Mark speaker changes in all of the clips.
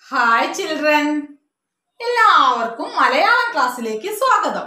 Speaker 1: Hi children എല്ലാവർക്കും മലയാളം ക്ലാസ്സിലേക്ക് സ്വാഗതം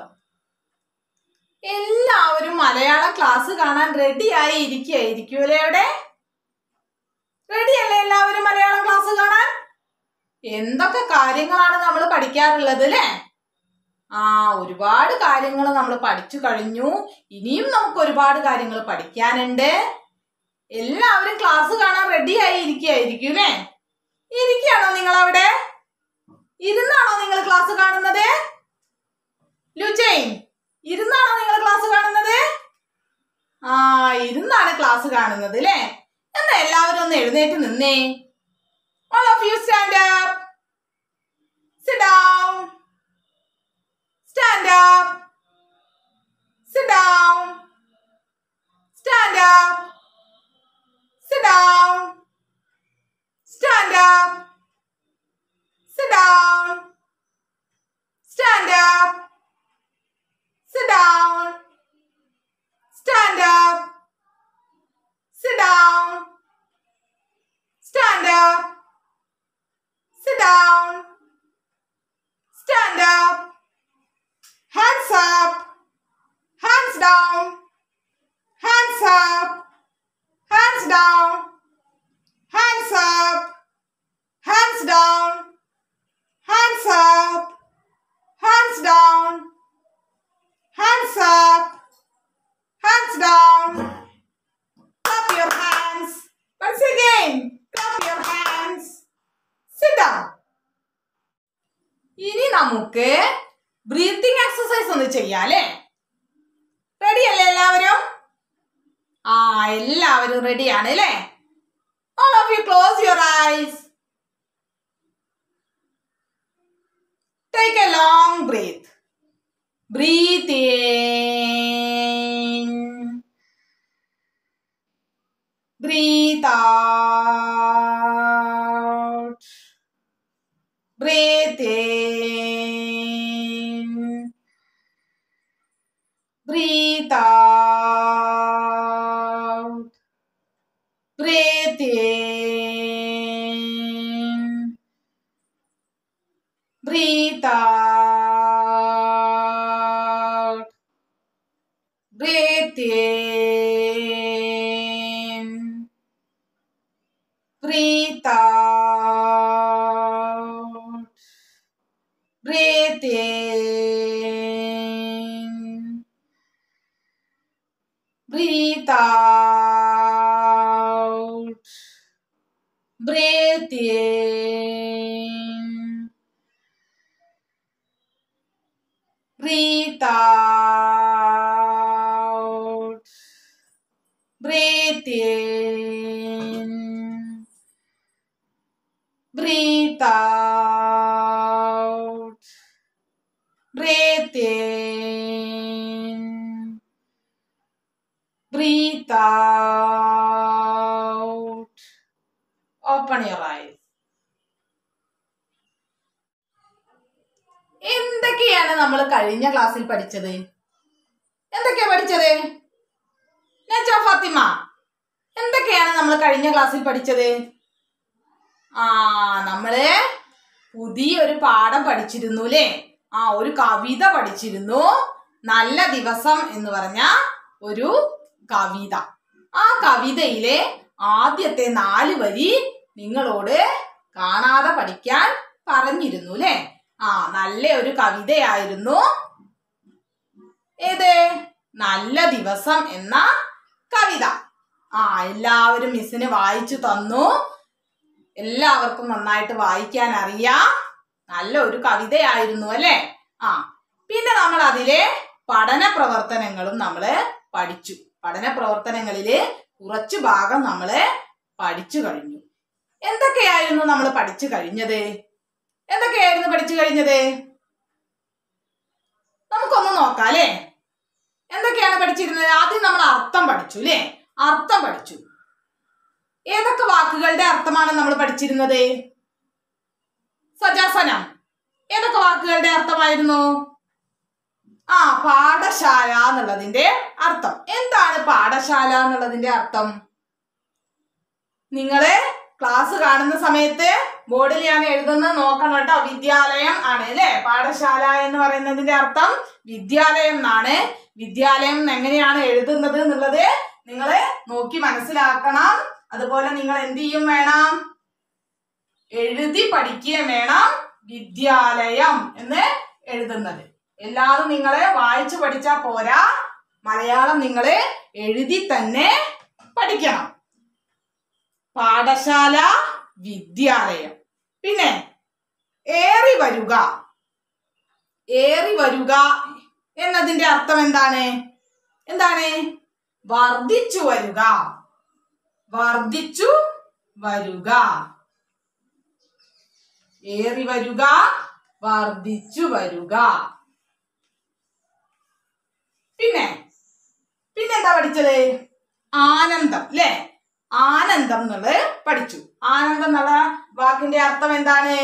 Speaker 1: എല്ലാവരും മലയാളം ക്ലാസ് കാണാൻ റെഡിയായി ഇരിക്കുകയായിരിക്കുമല്ലേ അവിടെ റെഡിയല്ലേ എല്ലാവരും മലയാളം ക്ലാസ് കാണാൻ എന്തൊക്കെ കാര്യങ്ങളാണ് നമ്മൾ പഠിക്കാറുള്ളത് അല്ലേ ആ ഒരുപാട് കാര്യങ്ങൾ നമ്മൾ പഠിച്ചു കഴിഞ്ഞു ഇനിയും നമുക്ക് ഒരുപാട് കാര്യങ്ങൾ പഠിക്കാനുണ്ട് എല്ലാവരും ക്ലാസ് കാണാൻ റെഡിയായി ഇരിക്കുകയായിരിക്കും അല്ലേ ഇരിക്കുകയാണോ നിങ്ങൾ അവിടെ ഇരുന്നാണോ നിങ്ങൾ ക്ലാസ് കാണുന്നത് ലുചൈൻ ഇരുന്നാണോ നിങ്ങൾ ക്ലാസ് കാണുന്നത് ആ ഇരുന്നാണ് ക്ലാസ് കാണുന്നത് അല്ലേ എന്നാ എല്ലാവരും ഒന്ന് എഴുന്നേറ്റ് നിന്നേ all of you stand up sit down stand up sit down stand up sit down Stand up. Sit down. Stand up. Sit down. Stand up. Sit down. Stand up. Sit down. Stand up. Hands up. Hands down. Hands up. Hands down. Hands up. Hands down. Hands up. Hands down. Hands up. Hands down. Clap your hands. Once again. Clap your hands. Sit down. ഇനി നമുക്ക് breathing exercise ഒന്ന് ചെയ്യാം അല്ലേ ready അല്ലേ എല്ലാവരും ആ എല്ലാവരും റെഡിയാണ് അല്ലേ All of you close your eyes. Take a long breath. Breathe in. Breathe out. Breathe in. Breathe out. Breathe in. Breathe out. Breathe in. Breathe out. Breathe in. Breathe out. Breathe in. Breathe out. Breathe in. Breathe out. Breathe in. Breathe out. Open your eyes. എന്തൊക്കെയാണ് നമ്മൾ കഴിഞ്ഞ ക്ലാസ്സിൽ പഠിച്ചത് എന്തൊക്കെയാ പഠിച്ചത് നജ ഫാത്തിമ എന്തൊക്കെയാണ് നമ്മൾ കഴിഞ്ഞ ക്ലാസ്സിൽ പഠിച്ചത് ആ നമ്മള് പുതിയൊരു പാഠം പഠിച്ചിരുന്നു അല്ലേ ആ ഒരു കവിത പഠിച്ചിരുന്നു നല്ല ദിവസം എന്ന് പറഞ്ഞ ഒരു കവിത ആ കവിതയിലെ ആദ്യത്തെ നാല് വരി നിങ്ങളോട് കാണാതെ പഠിക്കാൻ പറഞ്ഞിരുന്നു അല്ലേ ആ നല്ല ഒരു കവിതയായിരുന്നു ഏത് നല്ല ദിവസം എന്ന കവിത ആ എല്ലാവരും മിസ്സിന് വായിച്ചു തന്നു എല്ലാവർക്കും നന്നായിട്ട് വായിക്കാൻ അറിയാം നല്ല ഒരു കവിതയായിരുന്നു അല്ലേ ആ പിന്നെ നമ്മൾ അതിലെ പഠന പ്രവർത്തനങ്ങളും നമ്മൾ പഠിച്ചു പഠന പ്രവർത്തനങ്ങളില് കുറച്ചു ഭാഗം നമ്മൾ പഠിച്ചു കഴിഞ്ഞു എന്തൊക്കെയായിരുന്നു നമ്മൾ പഠിച്ചു കഴിഞ്ഞത് എന്തൊക്കെയായിരുന്നു പഠിച്ചു കഴിഞ്ഞത് നമുക്കൊന്ന് നോക്കാം അല്ലേ എന്തൊക്കെയാണ് പഠിച്ചിരുന്നത് ആദ്യം നമ്മൾ അർത്ഥം പഠിച്ചു അല്ലേ അർത്ഥം പഠിച്ചു ഏതൊക്കെ വാക്കുകളുടെ അർത്ഥമാണ് നമ്മൾ പഠിച്ചിരുന്നത് സജാസനം ഏതൊക്കെ വാക്കുകളുടെ അർത്ഥമായിരുന്നു ആ പാഠശാല എന്നുള്ളതിന്റെ അർത്ഥം എന്താണ് പാഠശാല എന്നുള്ളതിന്റെ അർത്ഥം നിങ്ങള് ക്ലാസ് കാണുന്ന സമയത്ത് ബോർഡിൽ ഞാൻ എഴുതുന്നത് നോക്കണം കേട്ടോ വിദ്യാലയം ആണ് അല്ലേ പാഠശാല എന്ന് പറയുന്നതിന്റെ അർത്ഥം വിദ്യാലയം എന്നാണ് വിദ്യാലയം എങ്ങനെയാണ് എഴുതുന്നത് എന്നുള്ളത് നിങ്ങൾ നോക്കി മനസ്സിലാക്കണം അതുപോലെ നിങ്ങൾ എന്ത് ചെയ്യും വേണം എഴുതി പഠിക്കുകയും വേണം വിദ്യാലയം എന്ന് എഴുതുന്നത് എല്ലാവരും നിങ്ങളെ വായിച്ചു പഠിച്ചാൽ പോരാ മലയാളം നിങ്ങൾ എഴുതി തന്നെ പഠിക്കണം പാഠശാല വിദ്യാലയം പിന്നെ ഏറി വരുക ഏറി വരുക എന്നതിന്റെ അർത്ഥം എന്താണ് എന്താണ് വർദ്ധിച്ചു വരുക വർദ്ധിച്ചു വരുക ഏറി വരുക വർദ്ധിച്ചു വരുക പിന്നെ പിന്നെന്താ പഠിച്ചത് ആനന്ദം അല്ലേ ആനന്ദം എന്നുള്ളത് പഠിച്ചു ആനന്ദം എന്നുള്ള വാക്കിന്റെ അർത്ഥം എന്താണ്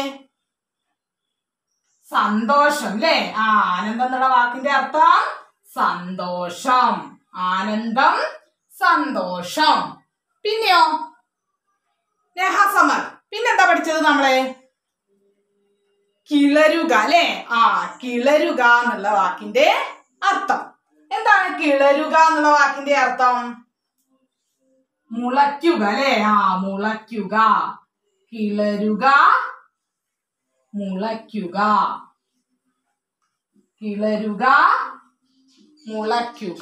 Speaker 1: സന്തോഷം അല്ലേ ആ ആനന്ദം എന്നുള്ള വാക്കിന്റെ അർത്ഥം സന്തോഷം ആനന്ദം സന്തോഷം പിന്നെയോ രഹസമർ പിന്നെന്താ പഠിച്ചത് നമ്മള് കിളരുക അല്ലേ ആ കിളരുക എന്നുള്ള വാക്കിന്റെ അർത്ഥം എന്താണ് കിളരുക എന്നുള്ള വാക്കിന്റെ അർത്ഥം മുളയ്ക്കുക അല്ലേ ആ മുളയ്ക്കുക കിളരുക മുളയ്ക്കുക കിളരുക മുളയ്ക്കുക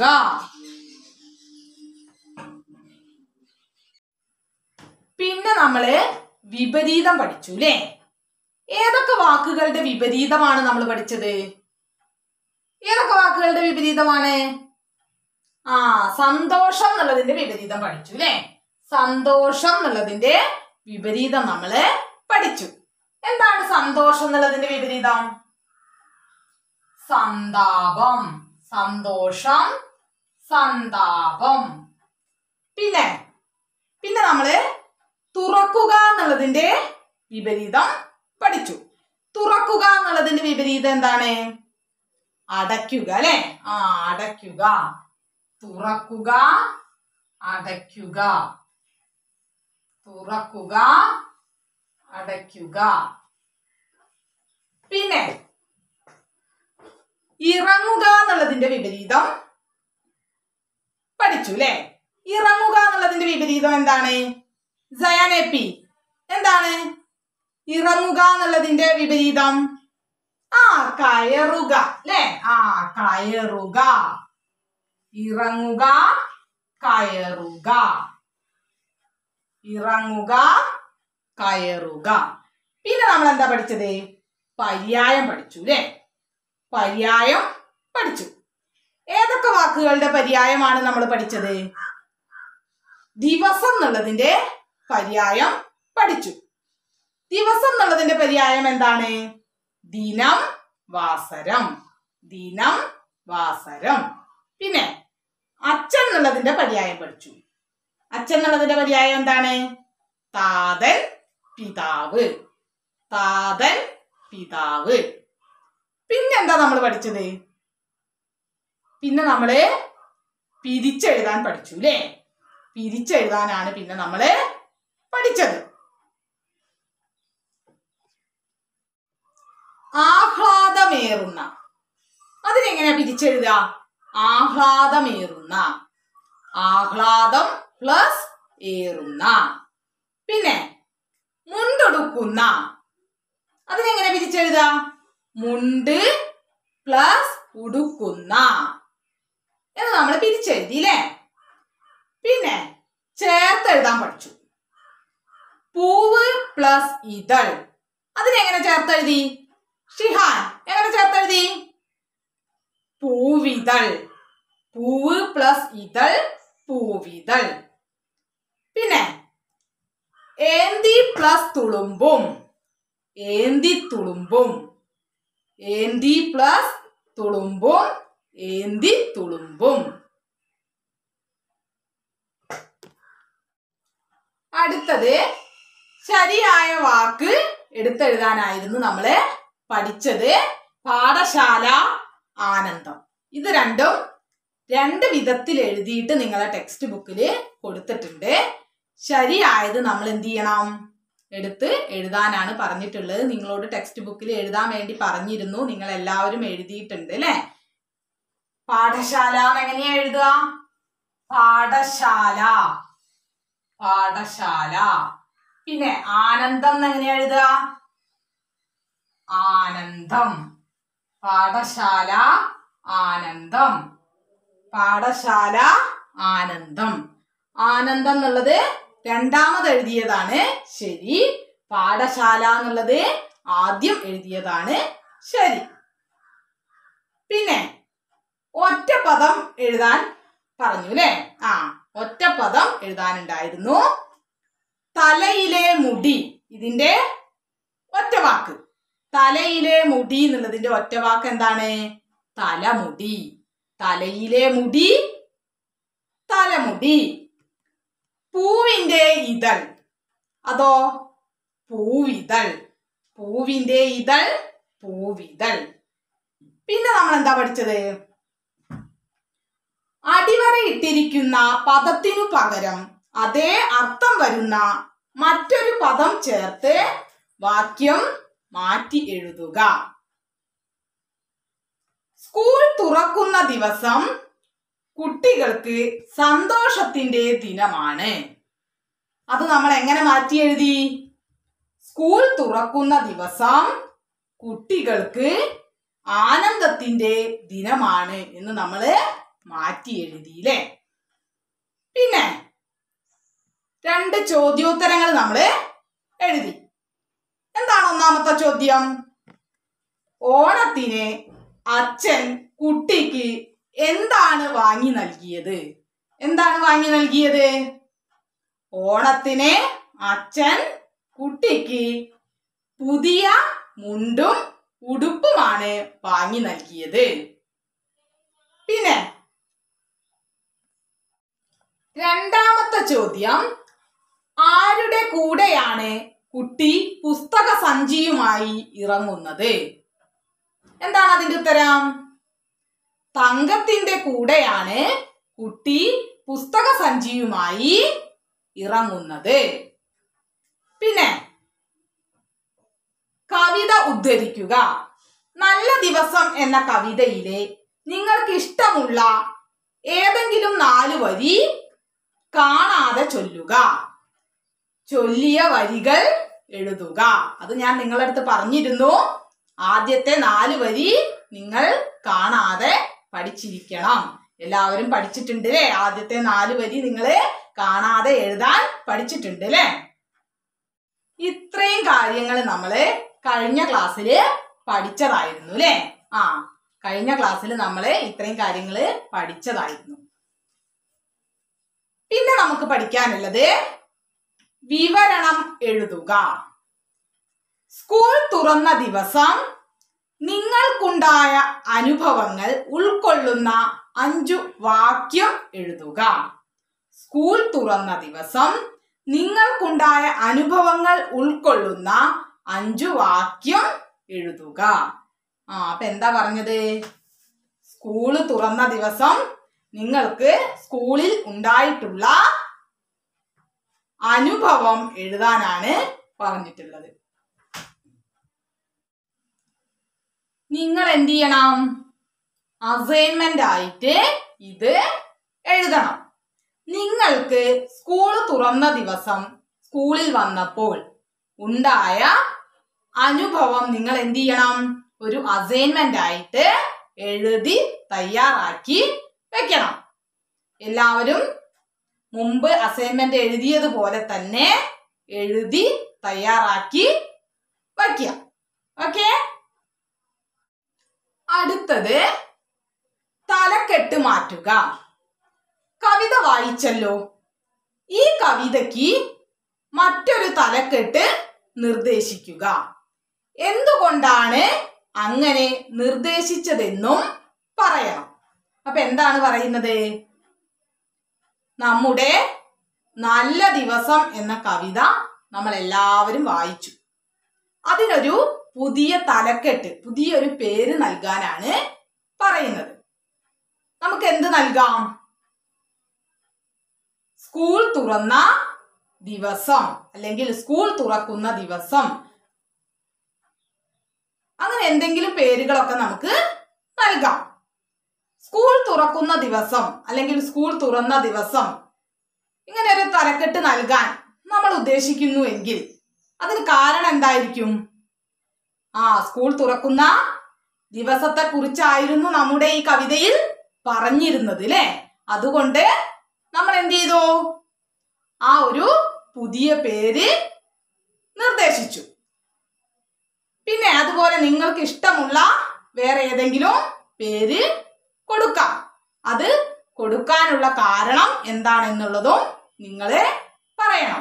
Speaker 1: പിന്നെ നമ്മള് വിപരീതം പഠിച്ചു അല്ലേ ഏതൊക്കെ വാക്കുകളുടെ വിപരീതമാണ് നമ്മൾ പഠിച്ചത് ഏതൊക്കെ വാക്കുകളുടെ വിപരീതമാണ് ആ സന്തോഷം എന്നുള്ളതിന്റെ വിപരീതം പഠിച്ചു അല്ലേ സന്തോഷം എന്നുള്ളതിന്റെ വിപരീതം നമ്മള് പഠിച്ചു എന്താണ് സന്തോഷം എന്നുള്ളതിന്റെ വിപരീതം സന്താപം സന്തോഷം സന്താപം പിന്നെ പിന്നെ നമ്മള് തുറക്കുക എന്നുള്ളതിന്റെ വിപരീതം പഠിച്ചു തുറക്കുക എന്നുള്ളതിന്റെ വിപരീതം എന്താണ് അടയ്ക്കുക അല്ലെ ആ അടയ്ക്കുക തുറക്കുക അടയ്ക്കുക തുറക്കുക അടയ്ക്കുക പിന്നെ ഇറങ്ങുക എന്നുള്ളതിന്റെ വിപരീതം പഠിച്ചു അല്ലെ ഇറങ്ങുക എന്നുള്ളതിന്റെ വിപരീതം എന്താണ് സയാനെപ്പി എന്താണ് ഇറങ്ങുക എന്നുള്ളതിന്റെ വിപരീതം ആ കയറുക അല്ലെ ആ കയറുക ഇറങ്ങുക കയറുക ഇറങ്ങുക കയറുക പിന്നെ നമ്മൾ എന്താ പഠിച്ചത് പര്യായം പഠിച്ചു അല്ലേ പര്യായം പഠിച്ചു ഏതൊക്കെ വാക്കുകളുടെ പര്യായമാണ് നമ്മൾ പഠിച്ചത് ദിവസം എന്നുള്ളതിന്റെ പര്യായം പഠിച്ചു ദിവസം എന്നുള്ളതിന്റെ പര്യായം എന്താണ് ദിനം വാസരം ദിനം വാസരം പിന്നെ അച്ഛൻ എന്നുള്ളതിന്റെ പര്യായം പഠിച്ചു അച്ഛൻ എന്നുള്ളതിന്റെ പര്യായം എന്താണ് താതൻ പിതാവ് താതൻ പിതാവ് പിന്നെന്താ നമ്മൾ പഠിച്ചത് പിന്നെ നമ്മള് പിരിച്ചെഴുതാൻ പഠിച്ചു അല്ലേ പിരിച്ചെഴുതാനാണ് പിന്നെ നമ്മള് പഠിച്ചത് ആഹ്ലാദമേറുന്ന അതിനെങ്ങനെയാ പിരിച്ചെഴുതുക ആഹ്ലാദമേറുന്ന ആഹ്ലാദം പ്ലസ് ഏറുന്ന പിന്നെ മുണ്ടൊടുക്കുന്ന അതിനെങ്ങനെ പിരിച്ചെഴുതുക മുണ്ട് പ്ലസ് ഉടുക്കുന്ന എന്ന് നമ്മൾ പിരിച്ചെഴുതി അല്ലേ പിന്നെ ചേർത്തെഴുതാൻ പഠിച്ചു പൂവ് പ്ലസ് ഇതൾ അതിനെങ്ങനെ ചേർത്തെഴുതി ഷിഹാൻ എങ്ങനെ ചേർത്തെഴുതി പൂവിതൾ പൂവ് പ്ലസ് ഇതൾ പൂവിതൾ പിന്നെ ഏന്തി പ്ലസ് തുളുമ്പും ഏന്തി തുളുമ്പും ഏന്തി പ്ലസ് തുളുമ്പും ഏന്തി തുളുമ്പും അടുത്തത് ശരിയായ വാക്ക് എടുത്തെഴുതാനായിരുന്നു നമ്മള് പഠിച്ചത് പാഠശാല ആനന്ദം ഇത് രണ്ടും രണ്ട് വിധത്തിൽ എഴുതിയിട്ട് നിങ്ങളെ ടെക്സ്റ്റ് ബുക്കിൽ കൊടുത്തിട്ടുണ്ട് ശരിയായത് നമ്മൾ എന്ത് ചെയ്യണം എടുത്ത് എഴുതാനാണ് പറഞ്ഞിട്ടുള്ളത് നിങ്ങളോട് ടെക്സ്റ്റ് ബുക്കിൽ എഴുതാൻ വേണ്ടി പറഞ്ഞിരുന്നു നിങ്ങൾ എല്ലാവരും എഴുതിയിട്ടുണ്ട് അല്ലേ പാഠശാല എന്ന് എങ്ങനെയാ എഴുതുക പാഠശാല പാഠശാല പിന്നെ ആനന്ദം എന്ന് എങ്ങനെയാ എഴുതുക ആനന്ദം പാഠശാല ആനന്ദം പാഠശാല ആനന്ദം ആനന്ദം എന്നുള്ളത് രണ്ടാമത് എഴുതിയതാണ് ശരി പാഠശാല എന്നുള്ളത് ആദ്യം എഴുതിയതാണ് ശരി പിന്നെ ഒറ്റപ്പദം എഴുതാൻ പറഞ്ഞു അല്ലേ ആ ഒറ്റപ്പദം എഴുതാനുണ്ടായിരുന്നു തലയിലെ മുടി ഇതിന്റെ ഒറ്റ വാക്ക് തലയിലെ മുടി എന്നുള്ളതിന്റെ ഒറ്റ വാക്ക് എന്താണ് തലമുടി തലയിലെ മുടി തലമുടി പൂവിന്റെ ഇതൾ അതോ പൂവിതൾ പൂവിന്റെ ഇതൾ പൂവിതൾ പിന്നെ നമ്മൾ എന്താ പഠിച്ചത് അടിവരയിട്ടിരിക്കുന്ന പദത്തിനു പകരം അതേ അർത്ഥം വരുന്ന മറ്റൊരു പദം ചേർത്ത് വാക്യം മാറ്റി എഴുതുക സ്കൂൾ തുറക്കുന്ന ദിവസം കുട്ടികൾക്ക് സന്തോഷത്തിന്റെ ദിനമാണ് അത് നമ്മൾ എങ്ങനെ മാറ്റി എഴുതി സ്കൂൾ തുറക്കുന്ന ദിവസം കുട്ടികൾക്ക് ആനന്ദത്തിന്റെ ദിനമാണ് എന്ന് നമ്മൾ മാറ്റി എഴുതിയില്ലേ പിന്നെ രണ്ട് ചോദ്യോത്തരങ്ങൾ നമ്മൾ എഴുതി എന്താണ് ഒന്നാമത്തെ ചോദ്യം ഓണത്തിന് അച്ഛൻ കുട്ടിക്ക് എന്താണ് വാങ്ങി നൽകിയത് എന്താണ് വാങ്ങി നൽകിയത് ഓണത്തിന് അച്ഛൻ കുട്ടിക്ക് പുതിയ മുണ്ടും ഉടുപ്പുമാണ് വാങ്ങി നൽകിയത് പിന്നെ രണ്ടാമത്തെ ചോദ്യം ആരുടെ കൂടെയാണ് കുട്ടി പുസ്തക സഞ്ചിയുമായി ഇറങ്ങുന്നത് എന്താണ് അതിന്റെ ഉത്തരം തങ്കത്തിന്റെ കൂടെയാണ് കുട്ടി പുസ്തക സഞ്ചിയുമായി ഇറങ്ങുന്നത് പിന്നെ കവിത ഉദ്ധരിക്കുക നല്ല ദിവസം എന്ന കവിതയിലെ നിങ്ങൾക്ക് ഇഷ്ടമുള്ള ഏതെങ്കിലും നാല് വരി കാണാതെ ചൊല്ലുക ചൊല്ലിയ വരികൾ എഴുതുക അത് ഞാൻ നിങ്ങളുടെ അടുത്ത് പറഞ്ഞിരുന്നു ആദ്യത്തെ നാല് വരി നിങ്ങൾ കാണാതെ പഠിച്ചിരിക്കണം എല്ലാവരും പഠിച്ചിട്ടുണ്ട് അല്ലേ ആദ്യത്തെ നാല് വരി നിങ്ങൾ കാണാതെ എഴുതാൻ പഠിച്ചിട്ടുണ്ട് അല്ലേ ഇത്രയും കാര്യങ്ങൾ നമ്മൾ കഴിഞ്ഞ ക്ലാസ്സിൽ പഠിച്ചതായിരുന്നു അല്ലേ ആ കഴിഞ്ഞ ക്ലാസ്സിൽ നമ്മൾ ഇത്രയും കാര്യങ്ങൾ പഠിച്ചതായിരുന്നു പിന്നെ നമുക്ക് പഠിക്കാനുള്ളത് വിവരണം എഴുതുക സ്കൂൾ തുറന്ന ദിവസം നിങ്ങൾക്കുണ്ടായ അനുഭവങ്ങൾ ഉൾക്കൊള്ളുന്ന അഞ്ചു വാക്യം എഴുതുക സ്കൂൾ തുറന്ന ദിവസം നിങ്ങൾക്കുണ്ടായ അനുഭവങ്ങൾ ഉൾക്കൊള്ളുന്ന അഞ്ചു വാക്യം എഴുതുക ആ അപ്പൊ എന്താ പറഞ്ഞത് സ്കൂള് തുറന്ന ദിവസം നിങ്ങൾക്ക് സ്കൂളിൽ ഉണ്ടായിട്ടുള്ള അനുഭവം എഴുതാനാണ് പറഞ്ഞിട്ടുള്ളത് നിങ്ങൾ എന്ത് ചെയ്യണം അസൈൻമെന്റ് ആയിട്ട് ഇത് എഴുതണം നിങ്ങൾക്ക് സ്കൂൾ തുറന്ന ദിവസം സ്കൂളിൽ വന്നപ്പോൾ ഉണ്ടായ അനുഭവം നിങ്ങൾ എന്ത് ചെയ്യണം ഒരു അസൈൻമെന്റ് ആയിട്ട് എഴുതി തയ്യാറാക്കി വെക്കണം എല്ലാവരും മുമ്പ് അസൈൻമെന്റ് എഴുതിയതുപോലെ തന്നെ എഴുതി തയ്യാറാക്കി വയ്ക്കുക ഓക്കെ അടുത്തത് തലക്കെട്ട് മാറ്റുക കവിത വായിച്ചല്ലോ ഈ കവിതയ്ക്ക് മറ്റൊരു തലക്കെട്ട് നിർദ്ദേശിക്കുക എന്തുകൊണ്ടാണ് അങ്ങനെ നിർദ്ദേശിച്ചതെന്നും പറയണം അപ്പൊ എന്താണ് പറയുന്നത് നമ്മുടെ നല്ല ദിവസം എന്ന കവിത നമ്മൾ എല്ലാവരും വായിച്ചു അതിനൊരു പുതിയ തലക്കെട്ട് പുതിയൊരു പേര് നൽകാനാണ് പറയുന്നത് നമുക്ക് എന്ത് നൽകാം സ്കൂൾ തുറന്ന ദിവസം അല്ലെങ്കിൽ സ്കൂൾ തുറക്കുന്ന ദിവസം അങ്ങനെ എന്തെങ്കിലും പേരുകളൊക്കെ നമുക്ക് നൽകാം സ്കൂൾ തുറക്കുന്ന ദിവസം അല്ലെങ്കിൽ സ്കൂൾ തുറന്ന ദിവസം ഇങ്ങനെ ഒരു തലക്കെട്ട് നൽകാൻ നമ്മൾ ഉദ്ദേശിക്കുന്നു എങ്കിൽ അതിന് കാരണം എന്തായിരിക്കും ആ സ്കൂൾ തുറക്കുന്ന ദിവസത്തെ കുറിച്ചായിരുന്നു നമ്മുടെ ഈ കവിതയിൽ പറഞ്ഞിരുന്നത് അല്ലേ അതുകൊണ്ട് നമ്മൾ എന്ത് ചെയ്തു ആ ഒരു പുതിയ പേര് നിർദ്ദേശിച്ചു പിന്നെ അതുപോലെ നിങ്ങൾക്ക് ഇഷ്ടമുള്ള വേറെ ഏതെങ്കിലും പേര് കൊടുക്കാം അത് കൊടുക്കാനുള്ള കാരണം എന്താണെന്നുള്ളതും നിങ്ങളെ പറയണം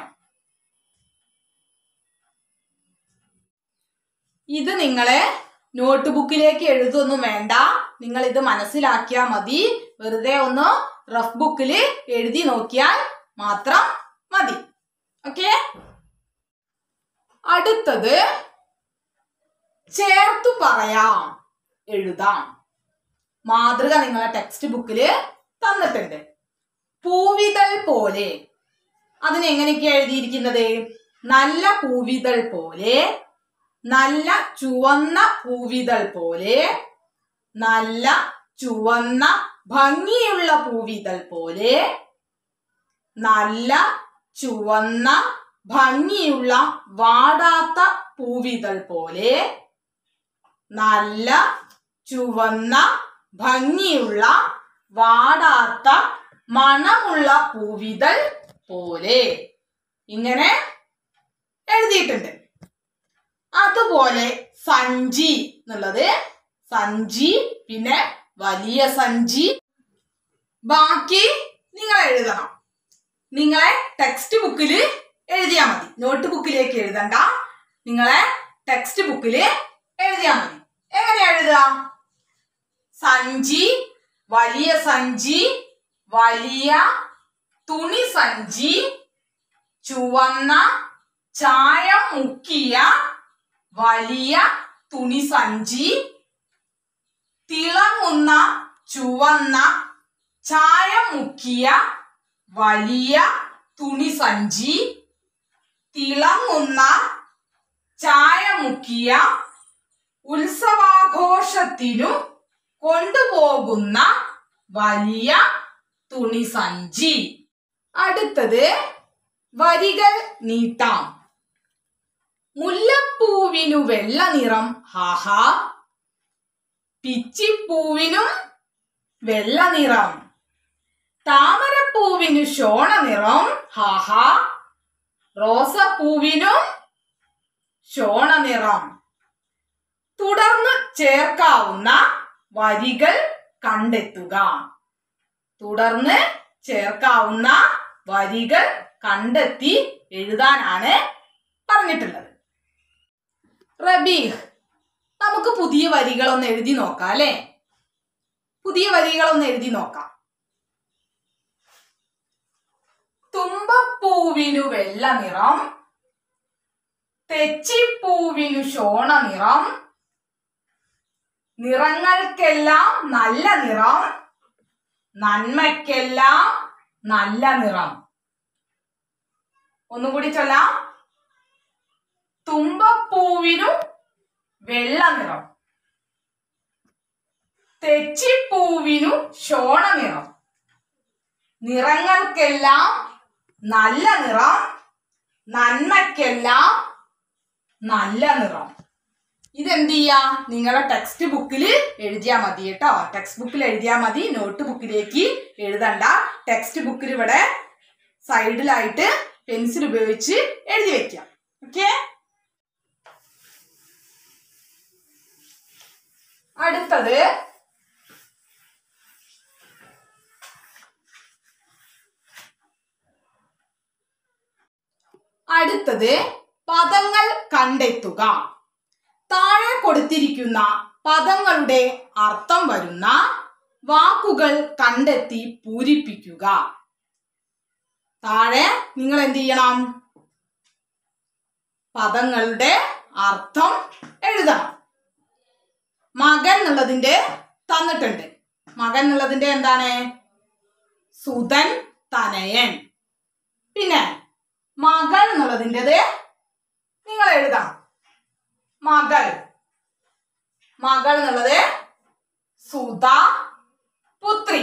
Speaker 1: ഇത് നിങ്ങളെ നോട്ട് ബുക്കിലേക്ക് എഴുതൊന്നും വേണ്ട നിങ്ങൾ ഇത് മനസ്സിലാക്കിയാൽ മതി വെറുതെ ഒന്ന് റഫ് ബുക്കിൽ എഴുതി നോക്കിയാൽ മാത്രം മതി ഓക്കെ അടുത്തത് ചേർത്തു പറയാം എഴുതാം മാതൃക നിങ്ങളെ ടെക്സ്റ്റ് ബുക്കിൽ തന്നിട്ടുണ്ട് പൂവിതൾ പോലെ അതിന് എങ്ങനെയൊക്കെയാ എഴുതിയിരിക്കുന്നത് നല്ല പൂവിതൾ പോലെ നല്ല ചുവന്ന പൂവിതൾ പോലെ നല്ല ചുവന്ന ഭംഗിയുള്ള പൂവിതൾ പോലെ നല്ല ചുവന്ന ഭംഗിയുള്ള വാടാത്ത പൂവിതൾ പോലെ നല്ല ചുവന്ന ഭംഗിയുള്ള വാടാത്ത മണമുള്ള പൂവിതൾ പോലെ ഇങ്ങനെ എഴുതിയിട്ടുണ്ട് അതുപോലെ സഞ്ചി എന്നുള്ളത് സഞ്ചി പിന്നെ വലിയ സഞ്ചി ബാക്കി നിങ്ങൾ എഴുതണം നിങ്ങളെ ടെക്സ്റ്റ് ബുക്കിൽ എഴുതിയാൽ മതി നോട്ട് ബുക്കിലേക്ക് എഴുതണ്ട നിങ്ങളെ ടെക്സ്റ്റ് ബുക്കിൽ എഴുതിയാൽ മതി എങ്ങനെ എഴുതുക സഞ്ചി വലിയ സഞ്ചി വലിയ തുണി സഞ്ചി ചുവന്ന ചായം മുക്കിയ വലിയ തുണി സഞ്ചി തിളങ്ങുന്ന ചുവന്ന ചായം മുക്കിയ വലിയ തുണി സഞ്ചി തിളങ്ങുന്ന ചായ മുക്കിയ ഉത്സവാഘോഷത്തിനു കൊണ്ടുപോകുന്ന വലിയ തുണി സഞ്ചി അടുത്തത് വരികൾ നീട്ടാം മുല്ലപ്പൂവിനു വെള്ള നിറം ഹാഹാ പിച്ചിപ്പൂവിനും വെള്ള നിറം താമരപ്പൂവിനു ശോണ നിറം ഹാഹാ റോസപ്പൂവിനും ശോണ നിറം തുടർന്ന് ചേർക്കാവുന്ന വരികൾ കണ്ടെത്തുക തുടർന്ന് ചേർക്കാവുന്ന വരികൾ കണ്ടെത്തി എഴുതാനാണ് പറഞ്ഞിട്ടുള്ളത് റബീഹ് നമുക്ക് പുതിയ വരികളൊന്ന് എഴുതി നോക്കാം അല്ലേ പുതിയ വരികളൊന്ന് എഴുതി നോക്കാം തുമ്പപ്പൂവിനു വെള്ള നിറം തെച്ചിപ്പൂവിനു ശോണ നിറം നിറങ്ങൾക്കെല്ലാം നല്ല നിറം നന്മയ്ക്കെല്ലാം നല്ല നിറം ഒന്നുകൂടി ചൊല്ലാം തുമ്പപ്പൂവിനു വെള്ള നിറം തെച്ചിപ്പൂവിനു ശോണ നിറം നിറങ്ങൾക്കെല്ലാം നല്ല നിറം നന്മയ്ക്കെല്ലാം നല്ല നിറം ഇതെന്ത് ചെയ്യാ നിങ്ങളുടെ ടെക്സ്റ്റ് ബുക്കിൽ എഴുതിയാൽ മതി കേട്ടോ ടെക്സ്റ്റ് ബുക്കിൽ എഴുതിയാൽ മതി നോട്ട് ബുക്കിലേക്ക് എഴുതണ്ട ടെക്സ്റ്റ് ബുക്കിൽ ഇവിടെ സൈഡിലായിട്ട് പെൻസിൽ ഉപയോഗിച്ച് എഴുതി വെക്കാം ഓക്കെ അടുത്തത് അടുത്തത് പദങ്ങൾ കണ്ടെത്തുക താഴെ കൊടുത്തിരിക്കുന്ന പദങ്ങളുടെ അർത്ഥം വരുന്ന വാക്കുകൾ കണ്ടെത്തി പൂരിപ്പിക്കുക താഴെ നിങ്ങൾ എന്ത് ചെയ്യണം പദങ്ങളുടെ അർത്ഥം എഴുതണം മകൻ എന്നുള്ളതിന്റെ തന്നിട്ടുണ്ട് മകൻ എന്നുള്ളതിന്റെ എന്താണ് സുതൻ തനയൻ പിന്നെ മകൾ എന്നുള്ളതിൻ്റെത് നിങ്ങൾ എഴുതണം മകൾ മകൾ എന്നുള്ളത് സുധ പുത്രി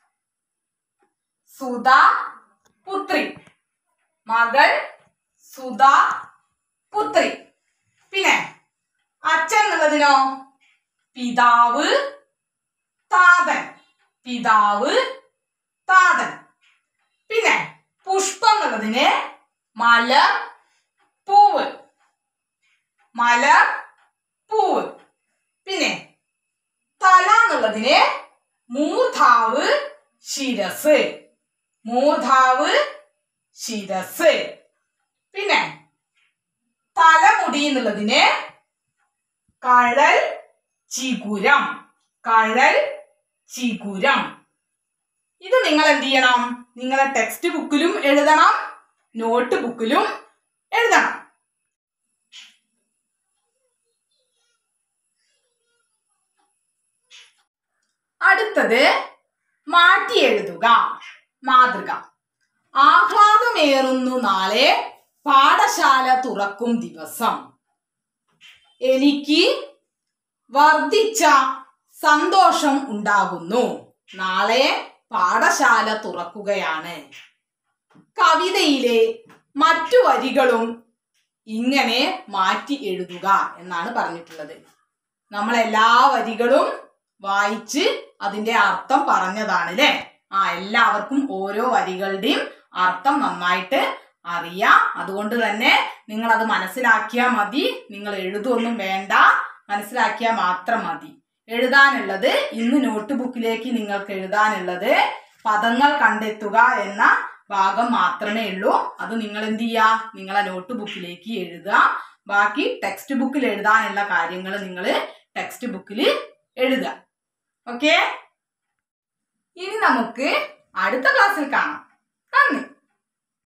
Speaker 1: സുധ പുത്രി മകൾ സുധ പുത്രി പിന്നെ അച്ഛൻ എന്നുള്ളതിനോ പിതാവ് താതൻ പിതാവ് താതൻ പിന്നെ പുഷ്പം എന്നുള്ളതിന് മല പൂവ് മല പൂവ് പിന്നെ തല എന്നുള്ളതിന് മൂർധാവ് ശിരസ് മൂർധാവ് ശിരസ് പിന്നെ തലമുടി എന്നുള്ളതിന് കഴൽ ചിഗുരം കഴൽ ചിഗുരം ഇത് നിങ്ങൾ എന്ത് ചെയ്യണം നിങ്ങളെ ടെക്സ്റ്റ് ബുക്കിലും എഴുതണം നോട്ട് ബുക്കിലും എഴുതണം അടുത്തത് മാറ്റി എഴുതുക മാതൃക ആഹ്ലാദമേറുന്നു നാളെ പാഠശാല തുറക്കും ദിവസം എനിക്ക് വർദ്ധിച്ച സന്തോഷം ഉണ്ടാകുന്നു നാളെ പാഠശാല തുറക്കുകയാണ് കവിതയിലെ മറ്റു വരികളും ഇങ്ങനെ മാറ്റി എഴുതുക എന്നാണ് പറഞ്ഞിട്ടുള്ളത് നമ്മൾ എല്ലാ വരികളും വായിച്ച് അതിന്റെ അർത്ഥം പറഞ്ഞതാണ് അല്ലേ ആ എല്ലാവർക്കും ഓരോ വരികളുടെയും അർത്ഥം നന്നായിട്ട് അറിയാം അതുകൊണ്ട് തന്നെ നിങ്ങൾ അത് മനസ്സിലാക്കിയാൽ മതി നിങ്ങൾ എഴുതൊന്നും വേണ്ട മനസ്സിലാക്കിയാൽ മാത്രം മതി എഴുതാനുള്ളത് ഇന്ന് നോട്ട് ബുക്കിലേക്ക് നിങ്ങൾക്ക് എഴുതാനുള്ളത് പദങ്ങൾ കണ്ടെത്തുക എന്ന ഭാഗം മാത്രമേ ഉള്ളൂ അത് നിങ്ങൾ എന്ത് ചെയ്യുക നിങ്ങളെ നോട്ട് ബുക്കിലേക്ക് എഴുതുക ബാക്കി ടെക്സ്റ്റ് ബുക്കിൽ എഴുതാനുള്ള കാര്യങ്ങൾ നിങ്ങൾ ടെക്സ്റ്റ് ബുക്കിൽ എഴുതുക ഓക്കെ ഇനി നമുക്ക് അടുത്ത ക്ലാസ്സിൽ കാണാം നന്ദി